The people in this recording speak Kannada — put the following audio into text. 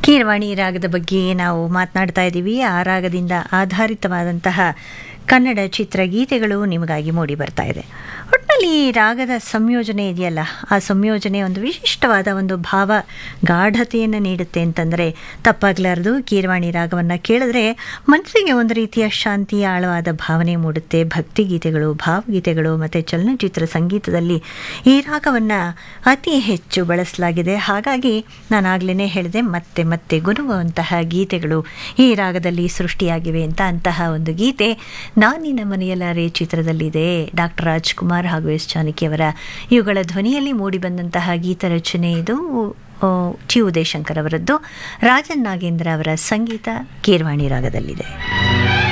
ಕೀರವಾಣಿ ರಾಗದ ಬಗ್ಗೆ ನಾವು ಮಾತನಾಡ್ತಾ ಇದ್ದೀವಿ ಆ ರಾಗದಿಂದ ಆಧಾರಿತವಾದಂತಹ ಕನ್ನಡ ಚಿತ್ರಗೀತೆಗಳು ನಿಮಗಾಗಿ ಮೂಡಿ ಬರ್ತಾ ಇದೆ ಒಟ್ಟಿನಲ್ಲಿ ರಾಗದ ಸಂಯೋಜನೆ ಇದೆಯಲ್ಲ ಆ ಸಂಯೋಜನೆ ಒಂದು ವಿಶಿಷ್ಟವಾದ ಒಂದು ಭಾವ ಗಾಢತೆಯನ್ನು ನೀಡುತ್ತೆ ಅಂತಂದರೆ ತಪ್ಪಾಗಲಾರದು ಕೀರವಾಣಿ ರಾಗವನ್ನು ಕೇಳಿದ್ರೆ ಮನಸ್ಸಿಗೆ ಒಂದು ರೀತಿಯ ಶಾಂತಿಯ ಆಳವಾದ ಭಾವನೆ ಮೂಡುತ್ತೆ ಭಕ್ತಿಗೀತೆಗಳು ಭಾವಗೀತೆಗಳು ಮತ್ತು ಚಲನಚಿತ್ರ ಸಂಗೀತದಲ್ಲಿ ಈ ರಾಗವನ್ನು ಅತಿ ಹೆಚ್ಚು ಬಳಸಲಾಗಿದೆ ಹಾಗಾಗಿ ನಾನು ಆಗಲೇ ಹೇಳಿದೆ ಮತ್ತೆ ಮತ್ತೆ ಗುನುಗುವಂತಹ ಗೀತೆಗಳು ಈ ರಾಗದಲ್ಲಿ ಸೃಷ್ಟಿಯಾಗಿವೆ ಅಂತ ಅಂತಹ ಒಂದು ಗೀತೆ ನಾನಿನ ಮನೆಯಲ್ಲಾರೆ ಚಿತ್ರದಲ್ಲಿದೆ ಡಾಕ್ಟರ್ ರಾಜ್ಕುಮಾರ್ ಹಾಗೂ ಎಸ್ ಜಾನಕಿಯವರ ಇವುಗಳ ಧ್ವನಿಯಲ್ಲಿ ಮೂಡಿಬಂದಂತಹ ಗೀತ ರಚನೆ ಇದು ಆ, ಚಿ ಉದಯಶಂಕರ್ ಅವರದ್ದು ರಾಜನ್ ನಾಗೇಂದ್ರ ಅವರ ಸಂಗೀತ ಕೀರ್ವಾಣಿ ರಾಗದಲ್ಲಿದೆ